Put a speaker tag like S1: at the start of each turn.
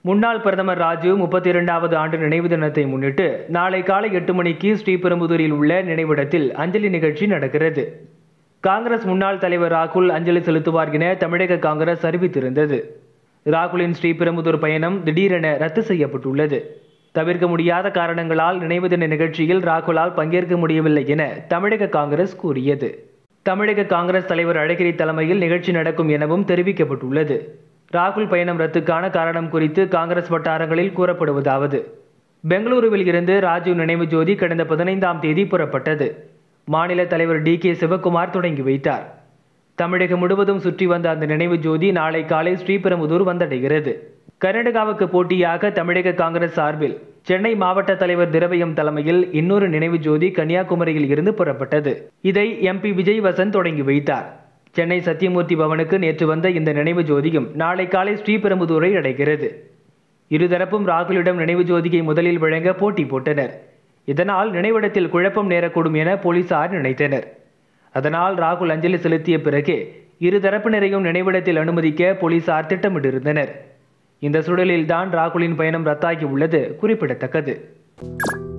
S1: முன்னாள் பிரதமர் ராஜீவ் முப்பத்தி இரண்டாவது ஆண்டு நினைவு தினத்தை முன்னிட்டு நாளை காலை எட்டு மணிக்கு ஸ்ரீபெரும்புதூரில் உள்ள நினைவிடத்தில் அஞ்சலி நிகழ்ச்சி நடக்கிறது காங்கிரஸ் முன்னாள் தலைவர் ராகுல் அஞ்சலி செலுத்துவார் என தமிழக காங்கிரஸ் அறிவித்திருந்தது ராகுலின் ஸ்ரீபெரும்புதூர் பயணம் திடீரென ரத்து செய்யப்பட்டுள்ளது தவிர்க்க முடியாத காரணங்களால் நினைவு தின நிகழ்ச்சியில் ராகுலால் பங்கேற்க முடியவில்லை என தமிழக காங்கிரஸ் கூறியது தமிழக காங்கிரஸ் தலைவர் அழகிரி தலைமையில் நிகழ்ச்சி நடக்கும் எனவும் தெரிவிக்கப்பட்டுள்ளது ராகுல் பயணம் ரத்துக்கான காரணம் குறித்து காங்கிரஸ் வட்டாரங்களில் கூறப்படுவதாவது பெங்களூருவில் இருந்து ராஜீவ் நினைவு ஜோதி கடந்த பதினைந்தாம் தேதி புறப்பட்டது மாநில தலைவர் டி கே சிவக்குமார் தொடங்கி வைத்தார் தமிழகம் முழுவதும் சுற்றி வந்த அந்த நினைவு ஜோதி நாளை காலை ஸ்ரீபெரும்புதூர் வந்தடைகிறது கர்நாடகாவுக்கு போட்டியாக தமிழக காங்கிரஸ் சார்பில் சென்னை மாவட்ட தலைவர் திரவியம் தலைமையில் இன்னொரு நினைவு ஜோதி கன்னியாகுமரியில் இருந்து புறப்பட்டது இதை எம்பி விஜய் வசந்த் தொடங்கி வைத்தார் சென்னை சத்தியமூர்த்தி பவனுக்கு நேற்று வந்த இந்த நினைவு ஜோதியும் நாளை காலை ஸ்ரீபெரும்புதூரை அடைகிறது இருதரப்பும் ராகுலிடம் நினைவு ஜோதியை முதலில் வழங்க போட்டி போட்டனர் இதனால் நினைவிடத்தில் குழப்பம் நேரக்கூடும் என போலீசார் நினைத்தனர் அதனால் ராகுல் அஞ்சலி செலுத்திய பிறகே இருதரப்பினரையும் நினைவிடத்தில் அனுமதிக்க போலீசார் திட்டமிட்டிருந்தனர் இந்த சூழலில்தான் ராகுலின் பயணம் ரத்தாகி உள்ளது குறிப்பிடத்தக்கது